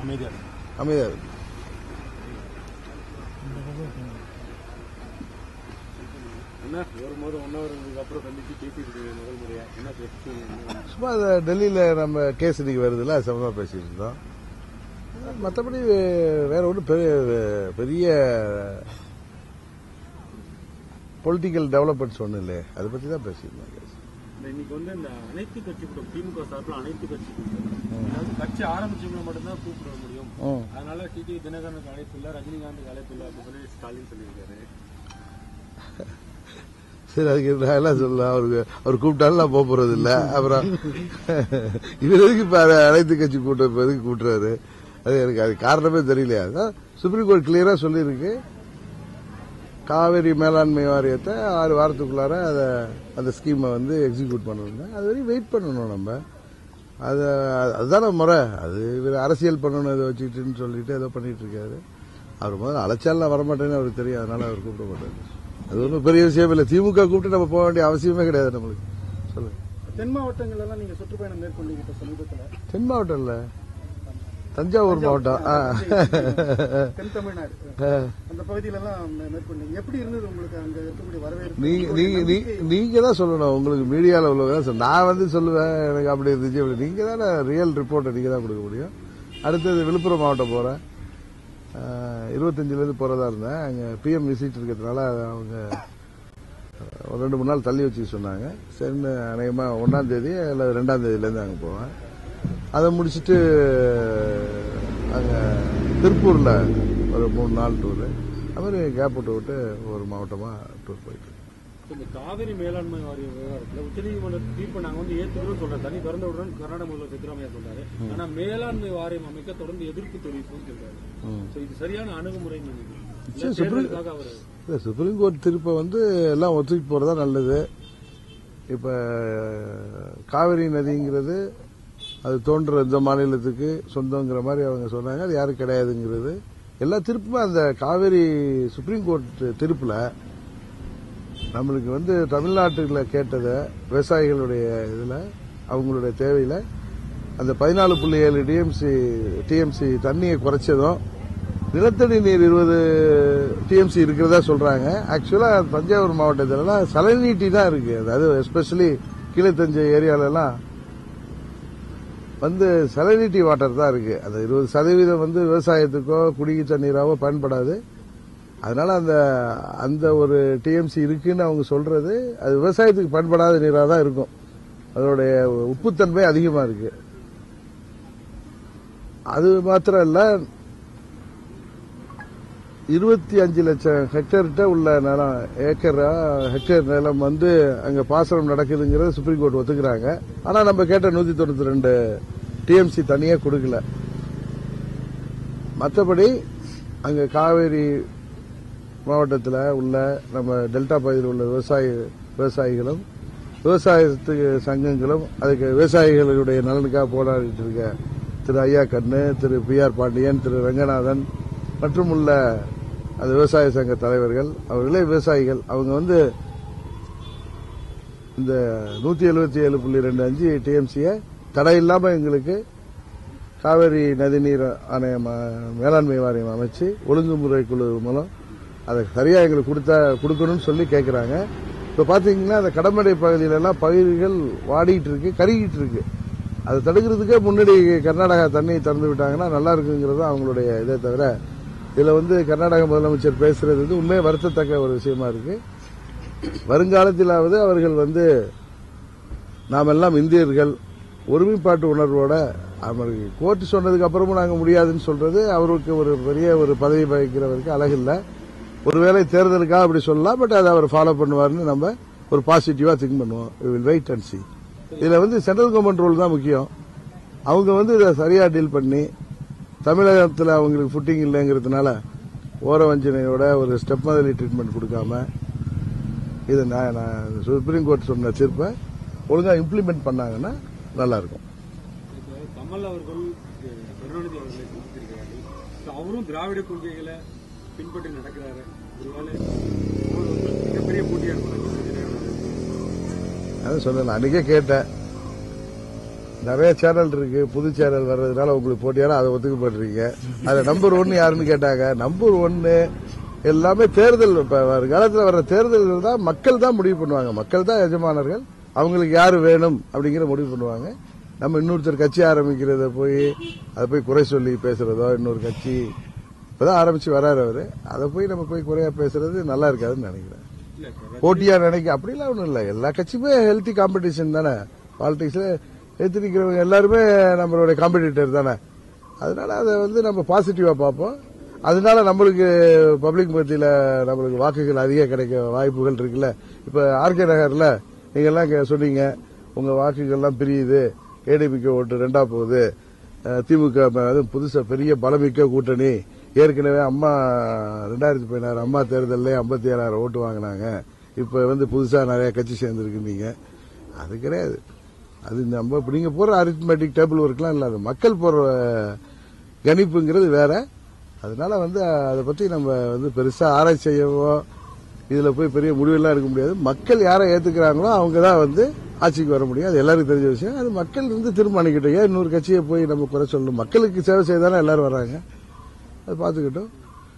அமைதியாக இருக்கு அமைதியாக இருக்கு என்ன ஒரு முறை ஒன் ஹவர் அப்புறம் சந்திச்சு பேசிட்டு முதல் முறையா என்ன பேசுறீங்க சும்மா அதை டெல்லியில் நம்ம கேஸ் இன்னைக்கு வருதுல்ல அது சம்பந்தமாக பேசிட்டு இருந்தோம் மற்றபடி வேற ஒன்றும் பெரிய பெரிய பொலிட்டிக்கல் டெவலப்மெண்ட்ஸ் ஒன்றும் இல்லை அதை பற்றி தான் பேசியிருந்தோம் case. இந்த இன்னைக்கு வந்து இந்த அனைத்து கட்சி கூட்டம் திமுக சார்பில் அனைத்து கட்சி கூட்டம் அதாவது கட்சி ஆரம்பிச்சவங்க மட்டும்தான் கூப்பிட முடியும் ம். அதனால டிடி தினகரனுக்கு அழைப்பு இல்லை ரஜினிகாந்துக்கு அழைப்பு இல்லை அப்படின்னு சொல்லி ஸ்டாலின் சொல்லியிருக்காரு சரி அதுக்கு நான் எல்லாம் சொல்லலாம் அவருக்கு அவர் கூப்பிட்டாலும் நான் போக போறது இல்ல அப்புறம் இவர் எதுக்கு இப்ப அத- அனைத்து கட்சி கூட்டம் இப்ப எதுக்கு கூட்டுறாரு அது எனக்கு அது காரணமே தெரியலையா அதான் சுப்ரீம் கோர்ட் கிளியரா சொல்லியிருக்கு காவேரி மேலாண்மை வாரியத்தை ஆறு வாரத்துக்குள்ளார அதை அந்த ஸ்கீமை வந்து எக்ஸிக்யூட் பண்ணணும் அது வரையும் வெயிட் பண்ணணும் நம்ம அது அதுதானே முறை அது இவர் அரசியல் பண்ணணும் இதை வச்சுக்கிட்டுன்னு சொல்லிட்டு ஏதோ பண்ணிட்டு இருக்காரு அவர் முதல்ல அழைச்சாலாம் வரமாட்டேன்னு அவருக்கு தெரியும் அதனால அவர் கூப்பிட மாட்டாரு அது ஒன்றும் பெரிய விஷயம் இல்லை திமுக கூப்பிட்டு நம்ம போக வேண்டிய அவசியமே கிடையாது நம்மளுக்கு சொல்லுங்க தென் மாவட்டங்கள் எல்லாம் நீங்க சுற்றுப்பயணம் மேற்கொண்டீங்க இப்ப சமீபத்துல தென் மாவட்டம் இல்ல தஞ்சாவூர் மாவட்டம் ஆ. தென் தமிழ்நாடு அந்த பகுதியில எல்லாம் மே- மேற்கொண்டீங்க எப்படி இருந்தது உங்களுக்கு அங்க இருக்கக்கூடிய வரவேற்பு நீங்க நீங்க நீ- நீங்க தான் சொல்லணும் உங்களுக்கு மீடியாவில் உள்ளதான் சொல்ல நான் வந்து சொல்லுவேன் எனக்கு அப்படி இருந்துச்சு அப்படி நீங்க தானே ரியல் ரிப்போர்ட்டை நீங்க தான் கொடுக்க முடியும் அடுத்தது விழுப்புரம் மாவட்டம் போறேன் இருபத்தஞ்சுல இருந்து போறதா இருந்தேன் அங்க பிஎம் விசிட் இருக்கிறதுனால அவங்க ஒரு ரெண்டு மூணு நாள் தள்ளி வச்சுக்க சொன்னாங்க சரின்னு அநேகமா ஒன்னாம் தேதி இல்லை ரெண்டாம் தேதியில இருந்து அங்க போவேன் அதை முடிச்சிட்டு அங்க திருப்பூர்ல ஒரு மூணு நாள் டூரு அது மாதிரி கேப் விட்டு விட்டு ஒரு மாவட்டமா டூர் போயிட்டு இருக்கேன். இந்த காவிரி மேலாண்மை வாரிய விவகாரத்துல உச்சநீதிமன்ற தீர்ப்பை நாங்க வந்து ஏத்துக்கிறோம் சொல்றோம் தனி திறந்தவுடன் கர்நாடக முதல்வர் சித்தராமையா சொல்றாரு ஆனா மேலாண்மை வாரியம் அமைக்க தொடர்ந்து எதிர்ப்பு தெரிவிப்பும் சொல்றாரு So இது சரியான அணுகுமுறை சரி, சுப்ரீம் அவர் இல்ல, சுப்ரீம் கோர்ட் திருப்பை வந்து எல்லாம் ஒத்துக்கிட்டு போறதா நல்லது இப்ப காவிரி நதிங்கிறது அது தோன்ற இந்த மாநிலத்துக்கு சொந்தங்கிற மாதிரி அவங்க சொன்னாங்க அது யாரும் கிடையாதுங்கிறது எல்லா திருப்புமே அந்த காவிரி சுப்ரீம் கோர்ட் திருப்புல நம்மளுக்கு வந்து தமிழ்நாட்டுல கேட்டதை விவசாயிகளுடைய இதுல அவங்களுடைய தேவையில அந்த பதினாலு புள்ளி ஏழு டிஎம்சி டிஎம்சி தண்ணியை குறைச்சதும் நிலத்தடி நீர் இருபது டிஎம்சி இருக்கிறதா சொல்றாங்க ஆக்சுவலா தஞ்சாவூர் மாவட்டத்திலலாம் சலநீட்டி தான் இருக்கு அதாவது எஸ்பெஷலி கீழே தஞ்சை ஏரியாலலாம் வந்து சலனிட்டி வாட்டர் தான் இருக்கு அந்த இருபது சதவீதம் வந்து விவசாயத்துக்கோ குடிக்கு தண்ணீராவோ பயன்படாது அதனால அந்த அந்த ஒரு டிஎம்சி இருக்குன்னு அவங்க சொல்றது அது விவசாயத்துக்கு பயன்படாத நீராக தான் இருக்கும் அதோடைய உப்புத்தன்மை அதிகமா இருக்கு அது மாத்திரம் இல்ல இருபத்தி அஞ்சு லட்சம் ஹெக்டர்கிட்ட உள்ள நிலம் ஏக்கரா ஹெக்டேர் நிலம் வந்து அங்க பாசனம் நடக்குதுங்கிறத சுப்ரீம் கோர்ட் ஒத்துக்கிறாங்க ஆனா நம்ம கேட்ட நூத்தி தொண்ணூத்தி ரெண்டு டிஎம்சி தனியா கொடுக்கல மற்றபடி அங்க காவேரி மாவட்டத்தில் உள்ள நம்ம டெல்டா பகுதியில் உள்ள விவசாய விவசாயிகளும் விவசாயத்துக்கு சங்கங்களும் அதுக்கு விவசாயிகளுடைய நலனுக்காக போராடிட்டு இருக்க திரு ஐயா கண்ணு திரு பி ஆர் பாண்டியன் திரு ரங்கநாதன் மற்றும் உள்ள அந்த விவசாய சங்க தலைவர்கள் அவர்களே விவசாயிகள் அவங்க வந்து இந்த நூத்தி எழுபத்தி ஏழு புள்ளி ரெண்டு அஞ்சு டிஎம்சியை தடை இல்லாம எங்களுக்கு காவிரி நதிநீர் ஆணையம் அ, மேலாண்மை வாரியம் அமைச்சு ஒழுங்குமுறை குழு மூலம் அதை சரியா எங்களுக்கு கொடுத்தா கொடுக்கணும்னு சொல்லி கேட்கறாங்க இப்ப பாத்தீங்கன்னா அந்த கடமடை பகுதியில எல்லாம் பயிர்கள் வாடிட்டு இருக்கு கருகிட்டு இருக்கு அதை தடுக்கிறதுக்கே முன்னாடி கர்நாடகா தண்ணி திறந்து விட்டாங்கன்னா நல்லா இருக்குங்கிறது தான் அவங்களுடைய இதே தவிர இதுல வந்து கர்நாடக முதலமைச்சர் பேசுறது வந்து உண்மையே வருத்தத்தக்க ஒரு விஷயமா இருக்கு வருங்காலத்திலாவது அவர்கள் வந்து நாம் எல்லாம் இந்தியர்கள் ஒருமைப்பாட்டு உணர்வோட அவருக்கு கோர்ட்டு சொன்னதுக்கு அப்புறமும் நாங்கள் முடியாதுன்னு சொல்றது அவருக்கு ஒரு பெரிய ஒரு பதவி வகிக்கிறவருக்கு அழகில்லை ஒருவேளை தேர்தலுக்காக அப்படி சொல்லலாம் பட் அதை அவர் ஃபாலோ பண்ணுவார்னு நம்ம ஒரு பாசிட்டிவா திங்க் பண்ணுவோம் வில் வெயிட் அண்ட் சி இதுல வந்து சென்ட்ரல் கவர்மெண்ட் ரோல் தான் முக்கியம் அவங்க வந்து இதை சரியா டீல் பண்ணி தமிழகத்தில் அவங்களுக்கு ஃபுட்டிங் இல்லைங்கிறதுனால ஓர வஞ்சனையோட ஒரு ஸ்டெப் மாதிரி ட்ரீட்மெண்ட் கொடுக்காம இது நான் நான் சுப்ரீம் கோர்ட் சொன்ன தீர்ப்பை ஒழுங்கா இம்ப்ளிமெண்ட் பண்ணாங்கன்னா நல்லா இருக்கும் இப்போ கமல் அவர்கள் அஹ், கருணாநிதி அவர்களை சந்தித்திருக்கிறார்கள் So, அவரும் திராவிட கொள்கைகளை பின்பற்றி நடக்கிறாரு ஒருவேளை அவர் வந்து மிகப்பெரிய போட்டியா இருப்பாங்க அதான் சொன்னேன் அன்னைக்கே கேட்டேன் நிறைய சேனல் இருக்கு புது சேனல் வர்றதுனால உங்களுக்கு போட்டியால அதை ஒத்துக்க மாட்டீங்க அது நம்பர் ஒன்னு யாருன்னு கேட்டாங்க நம்பர் ஒன்னு எல்லாமே தேர்தல் இப்ப வருங்காலத்தில் வர்ற தேர்தல்கள் தான் மக்கள் தான் முடிவு பண்ணுவாங்க மக்கள் தான் எஜமானர்கள் அவங்களுக்கு யாரு வேணும் அப்படிங்கிற முடிவு பண்ணுவாங்க நம்ம இன்னொருத்தர் கட்சி ஆரம்பிக்கிறத போய் அதை போய் குறை சொல்லி பேசுறதோ இன்னொரு கட்சி இப்பதான் ஆரம்பிச்சு வராரு அவரு அதை போய் நம்ம போய் குறையா பேசுறது நல்லா இருக்காதுன்னு நினைக்கிறேன் இல்ல சார் போட்டியா நினைக்க அப்படிலாம் ஒண்ணும் இல்ல எல்லா கட்சியுமே ஹெல்த்தி காம்படிஷன் தானே பாலிடிக்ஸ்ல எடுத்து நிக்கிறவங்க எல்லாருமே நம்மளுடைய காம்படிட்டர் தானே அதனால அதை வந்து நம்ம பாசிட்டிவா பார்ப்போம் அதனால நம்மளுக்கு பப்ளிக் மத்தியில நம்மளுக்கு வாக்குகள் அதிக கிடைக்க வாய்ப்புகள் இருக்குல்ல இப்ப ஆர்கே நகர்ல நீங்க எல்லாம் இங்க சொன்னீங்க உங்க வாக்குகள்லாம் பிரியுது ஏடிபிக்கு ஓட்டு ரெண்டா போகுது அஹ் திமுக ம- அது புதுசா பெரிய பலமிக்க கூட்டணி ஏற்கனவே அம்மா ரெண்டாயிரத்தி பதினாறு அம்மா தேர்தல்ல ஐம்பத்தி ஏழாயிரம் ஓட்டு வாங்கினாங்க இப்ப வந்து புதுசா நிறைய கட்சி சேர்ந்துருக்குன்னீங்க அது கிடையாது அது நம்ம இப்ப நீங்க போற அரித்மெட்டிக் டேபிள் ஒர்க்லாம் இல்ல அது மக்கள் போற கணிப்புங்கிறது வேற அதனால வந்து அதை பத்தி நம்ம வந்து பெருசா ஆராய்ச்சி செய்யவோ இதுல போய் பெரிய முடிவெல்லாம் எடுக்க முடியாது மக்கள் யாரை ஏத்துக்கிறாங்களோ அவங்க தான் வந்து ஆட்சிக்கு வர முடியும் அது எல்லாருக்கும் தெரிஞ்ச விஷயம் அது மக்கள் வந்து தீர்மானிக்கட்டும் ஏன் இன்னொரு கட்சியை போய் நம்ம குறை சொல்லணும் மக்களுக்கு சேவை செய்தானே எல்லாரும் வர்றாங்க அதை பார்த்துக்கிட்டோம்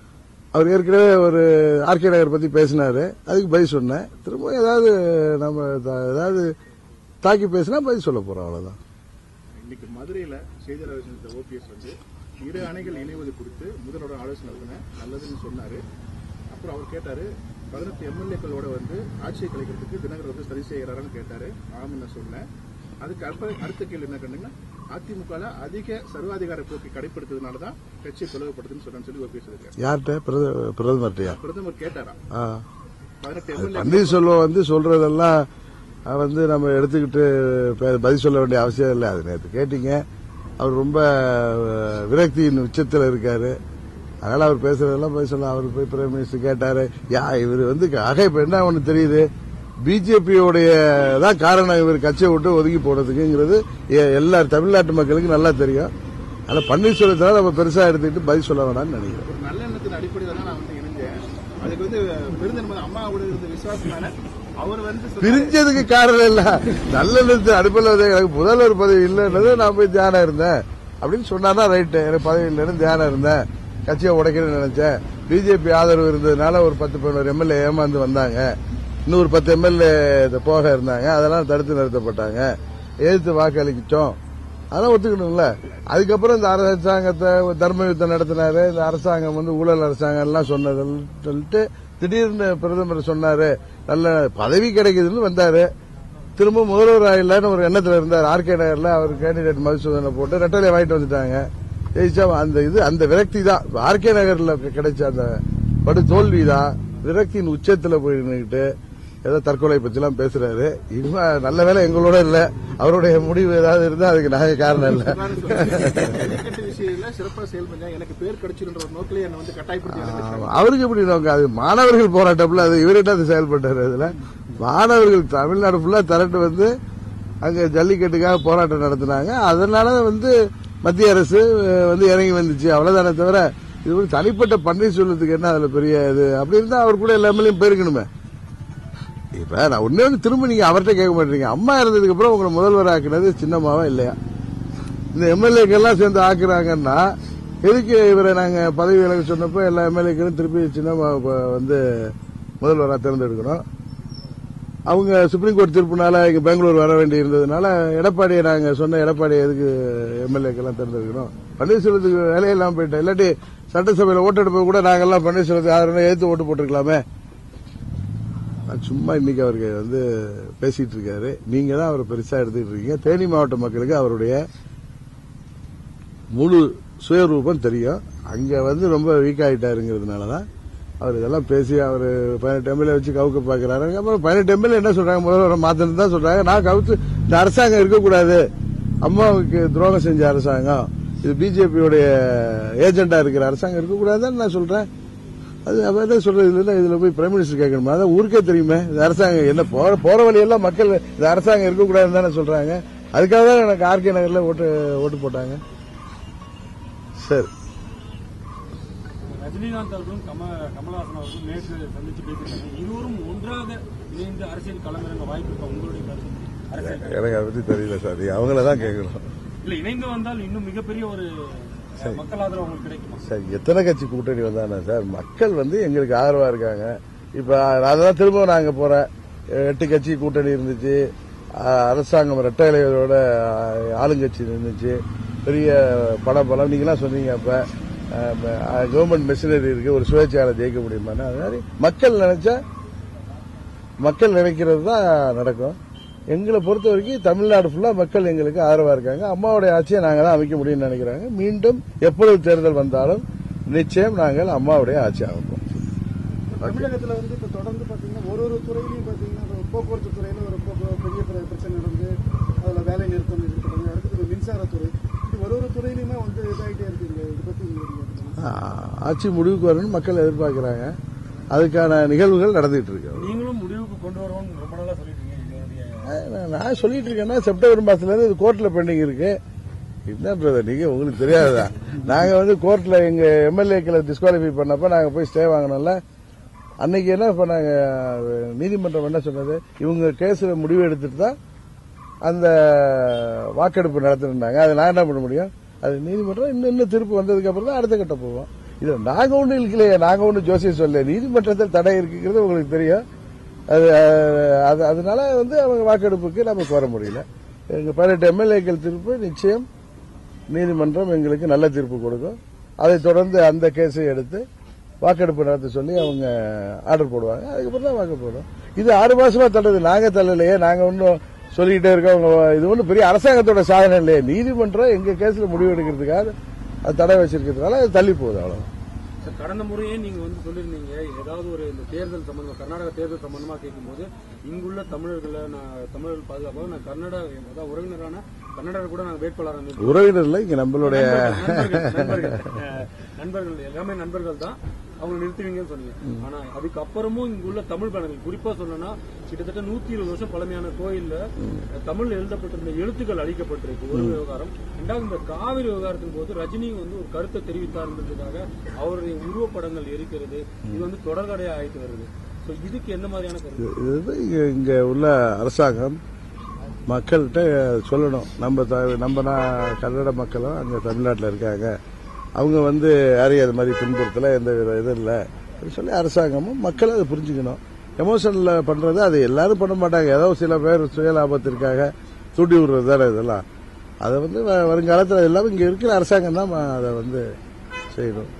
அவர் ஏற்கனவே ஒரு ஆர்கே நகர் பத்தி பேசினாரு அதுக்கு பதில் சொன்னேன் திரும்ப ஏதாவது நம்ம த- ஏதாவது தாக்கி பேசினா பதில் சொல்ல போறோம் அவ்வளவுதான் இன்னைக்கு மதுரையில செய்தியாளர் சந்தித்த ஓபிஎஸ் வந்து இரு அணைகள் இணைவது குறித்து முதல்வரோட ஆலோசனை நடத்தினேன் நல்லதுன்னு சொன்னாரு அப்புறம் அவர் கேட்டாரு பதினெட்டு எம்எல்ஏக்களோட வந்து ஆட்சியை கலைக்கிறதுக்கு தினகர் வந்து சரி செய்யறாருன்னு கேட்டாரு ஆம் நான் சொன்னேன் அதுக்கு அடுத்த அடுத்த கேள்வி என்ன கண்டுங்க அதிமுக அதிக சர்வாதிகார போக்கை கடைபிடித்ததுனால தான் கட்சி பிளவுபடுதுன்னு சொன்னு சொல்லி ஓபிஎஸ் இருக்காரு யார்கிட்ட பிரத- பிரதமர்கிட்டயா பிரதமர் கேட்டாரா ஆ. பதினெட்டு அது எம்எல்ஏ பன்னீர்செல்வம் வந்து சொல்றதெல்லாம் அஹ், வந்து நம்ம எடுத்துக்கிட்டு பே- பதில் சொல்ல வேண்டிய அவசியம் இல்லை அது நேற்று கேட்டீங்க அவர் ரொம்ப அஹ், விரக்தியின் உச்சத்தில் இருக்காரு அதனால அவர் பேசுறதெல்லாம் பதில் சொல்ல அவர் போய் பிரைம் மினிஸ்டர் கேட்டாரு யா இவர் வந்து ஆக இப்ப என்ன ஒண்ணு தெரியுது பிஜேபியோடைய தான் காரணம் இவர் கட்சியை விட்டு ஒதுங்கி போனதுக்குங்கிறது எ- எல்லா தமிழ்நாட்டு மக்களுக்கு நல்லா தெரியும் அதனால பன்னீர்செல்வத்தால நம்ம பெருசா எடுத்துக்கிட்டு பதில் சொல்ல வேணாம்னு நினைக்கிறேன் ஒரு நல்ல எண்ணத்தின் அடிப்படையில் தான் நான் வந்து இணைஞ்சேன் அதுக்கு வந்து பெருந்தன்மை அம்மாவோட இருந்த விசுவாசமான அவர் வந்து சொன்னாரு, பிரிஞ்சதுக்கு காரணம் இல்ல நல்லெண்ணத்து அடுப்பில் வந்து எனக்கு முதல்வர் பதவி இல்லைன்னது நான் போய் தியானம் இருந்தேன் அப்படின்னு சொன்னாதான் ரைட்டு எனக்கு பதவி இல்லைன்னு தியானம் இருந்தேன் கட்சியை உடைக்கணும்னு நினைச்சேன் பிஜேபி ஆதரவு இருந்ததுனால ஒரு பத்து பதினோரு எம்எல்ஏ ஏமாந்து வந்தாங்க இன்னொரு பத்து எம்எல்ஏ போக இருந்தாங்க அதெல்லாம் தடுத்து நிறுத்தப்பட்டாங்க எதிர்த்து வாக்களிக்கிட்டோம் அதெல்லாம் ஒத்துக்கணும்ல அதுக்கப்புறம் இந்த அரசாங்கத்தை தர்ம யுத்தம் நடத்தினாரு இந்த அரசாங்கம் வந்து ஊழல் அரசாங்கம் எல்லாம் சொன்னதுன்னு சொல்லிட்டு திடீர்னு பிரதமர் சொன்னாரு நல்ல பதவி கிடைக்குதுன்னு வந்தாரு திரும்ப முதல்வர் ஆயிடலான்னு ஒரு எண்ணத்துல இருந்தார் ஆர்கே நகர்ல அவர் கேண்டிடேட் மதுசூதனை போட்டு ரெட்டலை வாங்கிட்டு வந்துட்டாங்க ஜெயிச்சா அந்த இது அந்த விரக்தி தான் ஆர்கே நகர்ல கிடைச்ச அந்த படு தோல்வி தான் விரக்தியின் உச்சத்துல போய் நின்னுக்கிட்டு ஏதோ தற்கொலை பத்தி எல்லாம் பேசுறாரு இவன் நல்ல வேலை எங்களோட இல்ல அவருடைய முடிவு ஏதாவது இருந்தா அதுக்கு நாங்க காரணம் இல்ல ஜல்லிக்கட்டு விஷயத்துல சிறப்பா செயல்படுங்க எனக்கு பேர் கிடைச்சிருன்ற ஒரு நோக்கிலே என்ன வந்து கட்டாயப்படுத்தி இணைஞ்சிட்டாங்க. ஆமா. அவருக்கு எப்படி நோக்கம் அது மாணவர்கள் போராட்டம்ல அது இவர்கிட்ட அது செயல்பட்டாரு அதுல மாணவர்கள் தமிழ்நாடு ஃபுல்லா திரட்டு வந்து அங்க ஜல்லிக்கட்டுக்காக போராட்டம் நடத்தினாங்க அதனால வந்து மத்திய அரசு அஹ், வந்து இறங்கி வந்துச்சு அவ்வளவுதானே தவிர இது ஒரு தனிப்பட்ட பன்னீர்செல்வத்துக்கு என்ன அதுல பெரிய இது அப்படி இருந்தா அவர் கூட எல்லா எம்எல்ஏயும் போயிருக்கணுமே இப்ப நான் ஒண்ணே வந்து திரும்ப நீங்க அவர்கிட்ட கேட்க மாட்டீங்க அம்மா இருந்ததுக்கு அப்புறம் உங்களை முதல்வர் ஆக்குனது சின்னம்மாவா இல்லையா இந்த எம்எல்ஏக்கெல்லாம் சேர்ந்து ஆக்குறாங்கன்னா எதுக்கு இவரை நாங்க பதவி விலக சொன்னப்போ எல்லா எம்எல்ஏக்களும் திருப்பி சின்னம்மா வந்து முதல்வராக தேர்ந்தெடுக்கணும் அவங்க சுப்ரீம் கோர்ட் தீர்ப்புனால இங்க பெங்களூர் வர வேண்டி இருந்ததுனால எடப்பாடியை நாங்க சொன்ன எடப்பாடி எதுக்கு எம்எல்ஏக்கெல்லாம் தேர்ந்தெடுக்கணும் பன்னீர்செல்வத்துக்கு வேலையெல்லாம் போயிட்டேன் இல்லாட்டி சட்டசபையில் ஓட்டெடுப்பு கூட நாங்கெல்லாம் பன்னீர்செல்வத்தை யாரும் எதிர்த்து ஓட்டு போட்டிருக்கலாமே அது சும்மா இன்னைக்கு அவருக்கு வந்து பேசிட்டு இருக்காரு நீங்க தான் அவரை பெருசா எடுத்துக்கிட்டு இருக்கீங்க தேனி மாவட்ட மக்களுக்கு அவருடைய முழு சுயரூபம் தெரியும் அங்க வந்து ரொம்ப வீக் ஆயிட்டாருங்கிறதுனால தான் அவர் இதெல்லாம் பேசி அவர் பதினெட்டு எம்எல்ஏ வச்சு கவுக்க பாக்குறாரு அப்புறம் பதினெட்டு எம்எல்ஏ என்ன சொல்றாங்க முதல்வர் மாத்தணும் தான் சொல்றாங்க நான் கவுத்து இந்த அரசாங்கம் இருக்கக்கூடாது அம்மாவுக்கு துரோகம் செஞ்ச அரசாங்கம் இது பிஜேபியோடைய ஏஜெண்டா இருக்கிற அரசாங்கம் இருக்கக்கூடாதுன்னு நான் சொல்றேன் அது அவர் என்ன சொல்றது இல்ல இதுல போய் பிரைம் மினிஸ்டர் கேட்கணுமா அதான் ஊருக்கே தெரியுமே இந்த அரசாங்கம் என்ன போற போற வழியெல்லாம் மக்கள் இந்த அரசாங்கம் இருக்கக்கூடாதுன்னு தானே சொல்றாங்க அதுக்காக தான் எனக்கு ஆர்கே நகர்ல ஓட்டு ஓட்டு போட்டாங்க சரி ரஜினிகாந்த் அவர்களும் கம கமலஹாசன் அவர்களும் நேற்று சந்திச்சு பேசியிருக்காங்க இருவரும் ஒன்றாக இணைந்து அரசியல் களமிறங்க வாய்ப்பு இருக்கா உங்களுடைய கருத்து எனக்கு அதை பத்தி தெரியல சார் நீங்க அவங்கள தான் கேட்கணும் இல்ல இணைந்து வந்தால் இன்னும் மிகப்பெரிய ஒரு மக்கள் ஆதரவு அவங்களுக்கு கிடைக்குமா சார் எத்தனை கட்சி கூட்டணி வந்தானே சார் மக்கள் வந்து எங்களுக்கு ஆதரவா இருக்காங்க இப்ப அதான் திரும்ப நாங்க போறேன் எட்டு கட்சி கூட்டணி இருந்துச்சு அஹ் அரசாங்கம் ரெட்டை இலையோட அஹ், ஆளுங்கட்சி இருந்துச்சு பெரிய படம் பலம் நீங்களாம் சொன்னீங்க அப்ப கவர்மெண்ட் மெஷினரி இருக்கு ஒரு சுயேட்சையாளர் ஜெயிக்க முடியுமான்னு அது மாதிரி மக்கள் நினைச்சா மக்கள் நினைக்கிறது தான் நடக்கும் எங்களை பொறுத்த வரைக்கும் தமிழ்நாடு ஃபுல்லா மக்கள் எங்களுக்கு ஆதரவா இருக்காங்க அம்மாவுடைய ஆட்சியை நாங்க தான் அமைக்க முடியும்னு நினைக்கிறாங்க மீண்டும் எப்பொழுது தேர்தல் வந்தாலும் நிச்சயம் நாங்கள் அம்மாவுடைய ஆட்சி அமைப்போம் தமிழகத்துல வந்து இப்ப தொடர்ந்து பாத்தீங்கன்னா ஒரு ஒரு துறையிலையும் பாத்தீங்கன்னா இப்ப போக்குவரத்து துறையில ஒரு போக்கு- பெரிய பிர- பிரச்சனை நடந்து அதுல வேலை நிறுத்தம் இருக்கட்டும் அடுத்தது மின்சாரத்துறை இது ஒரு ஒரு துறையிலுமே வந்து இதாகிட்டே இருக்குங்க இதை பத்தி நீங்க ஆ, ஆட்சி முடிவுக்கு வரணும்னு மக்கள் எதிர்பார்க்கறாங்க அதுக்கான நிகழ்வுகள் நடந்துட்டு இருக்கு நீங்களும் முடிவுக்கு கொண்டு வரணும்னு ரொம்ப நாளா சொல்லிட்டு இருக்கீங்க இதனுடைய நான் நான் சொல்லிட்டு இருக்கேன்னா செப்டம்பர் மாசத்துல இருந்து இது கோர்ட்ல பெண்டிங் இருக்கு என்ன பிரதர் நீங்க உங்களுக்கு தெரியாதா நாங்க வந்து கோர்ட்ல எங்க எம்எல்ஏக்களை டிஸ்குவாலிஃபை பண்ணப்ப நாங்க போய் ஸ்டே வாங்கினோம்ல அன்னைக்கு என்ன பண்ணாங்க நீதிமன்றம் என்ன சொன்னது இவங்க கேஸ்ல முடிவு எடுத்துட்டு தான் அந்த வாக்கெடுப்பு நடத்திருந்தாங்க அதை நான் என்ன பண்ண முடியும் அது நீதிமன்றம் இன்னும் இன்னும் திருப்பு வந்ததுக்கு அப்புறம் தான் அடுத்த கட்ட போவோம் இது நாங்க ஒண்ணு இல்லையே நாங்க ஒண்ணு ஜோசியம் சொல்ல நீதிமன்றத்தில் தடை இருக்குங்கிறது உங்களுக்கு தெரியும் அது அஹ், அது அதனால வந்து அவங்க வாக்கெடுப்புக்கு நமக்கு வர முடியல எங்க பதினெட்டு எம்எல்ஏக்கள் தீர்ப்பு நிச்சயம் நீதிமன்றம் எங்களுக்கு நல்ல தீர்ப்பு கொடுக்கும் அதை தொடர்ந்து அந்த கேஸை எடுத்து வாக்கெடுப்பு நடத்த சொல்லி அவங்க ஆர்டர் போடுவாங்க அதுக்கப்புறம் தான் வாக்கு போடும் இது ஆறு மாசமா தள்ளுது நாங்க தள்ளலையே நாங்க ஒன்றும் சொல்லிக்கிட்டே இருக்கோம் அவங்க இது ஒன்றும் பெரிய அரசாங்கத்தோட சாதனை இல்லையே நீதிமன்றம் எங்க கேஸ்ல முடிவு எடுக்கிறதுக்காக அது தடை வச்சிருக்கிறதுனால அது தள்ளி போகுது அவ்வளவு சார், கடந்த முறையே நீங்க வந்து சொல்லியிருந்தீங்க ஏதாவது ஒரு இந்த தேர்தல் சம்பந்தமா கர்நாடக தேர்தல் சம்பந்தமா கேட்கும்போது இங்குள்ள தமிழர்களை நான் தமிழர்கள் பாதுகாப்பாக நான் கன்னட அதாவது உறவினரான கன்னடர் கூட நாங்கள் வேட்பாளராக நிறுத்தி- உறவினர்ல இங்க நம்மளுடைய நண்பர்கள், நண்பர்கள், அஹ், நண்பர்கள் எல்லாமே நண்பர்கள் தான் அவங்க நிறுத்துவீங்கன்னு சொன்னீங்க ஆனா அதுக்கப்புறமும் இங்குள்ள தமிழ் பேனர்கள் குறிப்பா சொல்லணும்னா கிட்டத்தட்ட நூத்தி இருபது வருஷம் பழமையான கோயில்ல தமிழ்ல எழுதப்பட்டிருந்த எழுத்துக்கள் அழிக்கப்பட்டிருக்கு ஒரு விவகாரம் ரெண்டாவது இந்த காவிரி விவகாரத்தின் போது ரஜினி வந்து ஒரு கருத்தை தெரிவித்தார்ன்றதுக்காக அவருடைய உருவப்படங்கள் எரிக்கிறது இது வந்து தொடர்கடையா ஆயிட்டு வருது சோ இதுக்கு என்ன மாதிரியான கருத்து இது வந்து இங்க இங்க உள்ள அரசாங்கம் மக்கள்கிட்ட சொல்லணும் நம்ம த- நம்ம நா- கன்னட மக்களும் அங்க தமிழ்நாட்டில் இருக்காங்க அவங்க வந்து யாரையும் அது மாதிரி துன்புறுத்தல எந்த வித இது இல்லை அப்படின்னு சொல்லி அரசாங்கமும் மக்கள் அதை புரிஞ்சுக்கணும் எமோஷனில் பண்றது அது எல்லாரும் பண்ண மாட்டாங்க ஏதோ சில பேர் சுயலாபத்திற்காக தூண்டி விடுறது தானே இதெல்லாம் அதை வந்து வ- வருங்காலத்தில் எல்லாமே இங்கே இருக்கிற அரசாங்கம் தான் அதை வந்து செய்யணும்